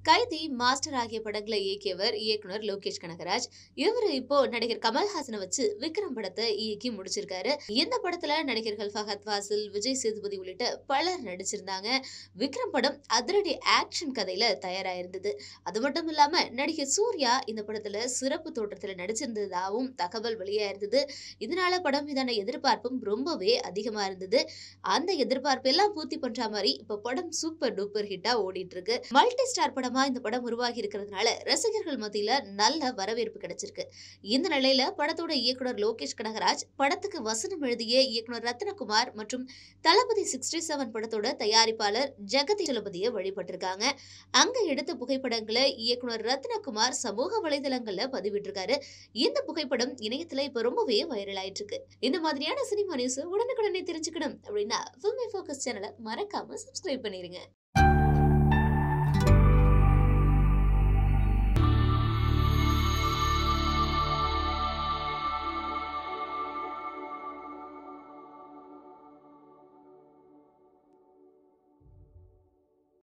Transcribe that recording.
கைதி மாஸ்டர் ஆகிய படங்களை இயக்கியவர் இயக்குனர் லோகேஷ் கனகராஜ் இவரு இப்போ நடிகர் கமல்ஹாசனை வச்சு விக்ரம் படத்தை இயக்கி முடிச்சிருக்காரு இந்த படத்துல நடிகர்கள் ஃபஹத் வாசில் விஜய் சேதுபதி உள்ளிட்ட பலர் நடிச்சிருந்தாங்க விக்ரம் படம் அதிரடி ஆக்ஷன் கதையில தயாராயிருந்தது அது மட்டும் இல்லாம நடிகர் சூர்யா இந்த படத்துல சிறப்பு தோற்றத்துல நடிச்சிருந்ததாகவும் தகவல் வெளியாயிருந்தது இதனால படம் மீதான எதிர்பார்ப்பும் ரொம்பவே அதிகமா இருந்தது அந்த எதிர்பார்ப்பு எல்லாம் பூர்த்தி பண்ற மாதிரி இப்ப படம் சூப்பர் டூப்பர் ஹிட்டா ஓடிட்டு இருக்கு மல்டி ஸ்டார் படமா இந்த படம் உருவாகி இருக்கிறதுனால ரசிகர்கள் மத்தியில நல்ல வரவேற்பு கிடைச்சிருக்கு இந்த நிலையில படத்தோட இயக்குனர் லோகேஷ் கனகராஜ் படத்துக்கு வசனம் எழுதிய இயக்குனர் ரத்னகுமார் மற்றும் தளபதி சிக்ஸ்டி செவன் படத்தோட தயாரிப்பாளர் ஜெகதி சலபதியை வழிபட்டிருக்காங்க அங்க எடுத்த புகைப்படங்களை இயக்குனர் ரத்னகுமார் சமூக வலைதளங்கள்ல பதிவிட்டிருக்காரு இந்த புகைப்படம் இணையத்துல இப்ப ரொம்பவே வைரல் ஆயிட்டு இருக்கு இந்த மாதிரியான சினிமா நியூஸ் உடனுக்குடனே தெரிஞ்சுக்கணும் அப்படின்னா ஃபில்மி ஃபோக்கஸ் சேனலை மறக்காம சப்ஸ்கிரைப் பண்ணிருங்க